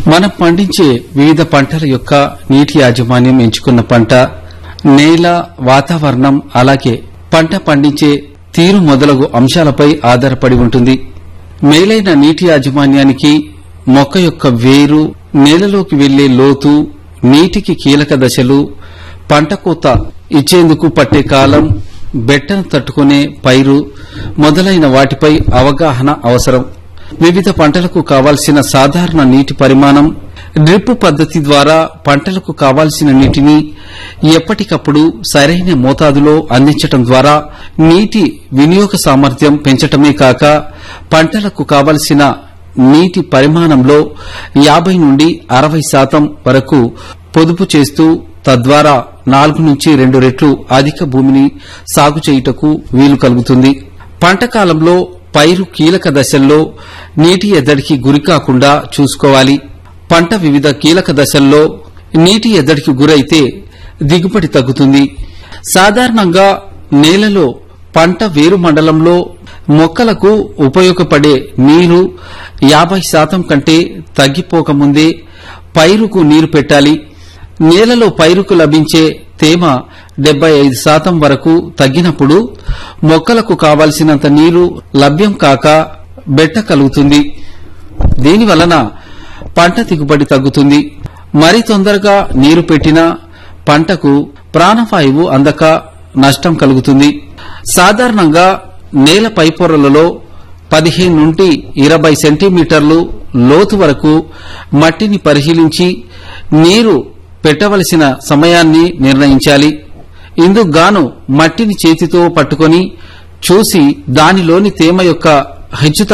మనం పండించే వివిధ పంటల యొక్క నీటి యాజమాన్యం ఎంచుకున్న పంట నేల వాతావరణం అలాగే పంట పండించే తీరు మొదలగు అంశాలపై ఆధారపడి ఉంటుంది మేలైన నీటి యాజమాన్యానికి మొక్క యొక్క వేరు నేలలోకి వెళ్లే లోతు నీటికి కీలక దశలు పంట కోత ఇచ్చేందుకు పట్టే కాలం బెట్టను తట్టుకునే పైరు మొదలైన వాటిపై అవగాహన అవసరం వివిధ పంటలకు కావాల్సిన సాధారణ నీటి పరిమాణం డ్రిప్ పద్ధతి ద్వారా పంటలకు కావాల్సిన నీటిని ఎప్పటికప్పుడు సరైన మోతాదులో అందించటం ద్వారా నీటి వినియోగ సామర్థ్యం పెంచటమే కాక పంటలకు కావలసిన నీటి పరిమాణంలో యాబై నుండి అరవై శాతం వరకు పొదుపు చేస్తూ తద్వారా నాలుగు నుంచి రెండు రెట్లు అధిక భూమిని సాగు చేయుటకు వీలు కలుగుతుంది పంట కాలంలో పైరు కీలక దశల్లో నీటి ఎద్దడికి గురికాకుండా చూసుకోవాలి పంట వివిధ కీలక దశల్లో నీటి ఎద్దడికి గురైతే దిగుబడి తగ్గుతుంది సాధారణంగా నేలలో పంట వేరు మండలంలో మొక్కలకు ఉపయోగపడే నీరు యాబై శాతం కంటే తగ్గిపోకముందే పైరుకు నీరు పెట్టాలి నేలలో పైరుకు లభించే తేమ డెబ్బై ఐదు శాతం వరకు తగ్గినప్పుడు మొక్కలకు కావలసినంత నీరు లభ్యం కాక బెట్ట కలుగుతుంది దీనివలన పంట దిగుబడి తగ్గుతుంది మరి తొందరగా నీరు పెట్టినా పంటకు ప్రాణవాయువు అందక నష్టం కలుగుతుంది సాధారణంగా నేల పైపొరలలో పదిహేను నుండి ఇరవై సెంటీమీటర్లు లోతు వరకు మట్టిని పరిశీలించి నీరు పెట్టవలసిన సమయాన్ని నిర్ణయించాలి ఇందుకు గాను మట్టిని చేతితో పట్టుకొని చూసి దానిలోని తేమ యొక్క హెచ్చుత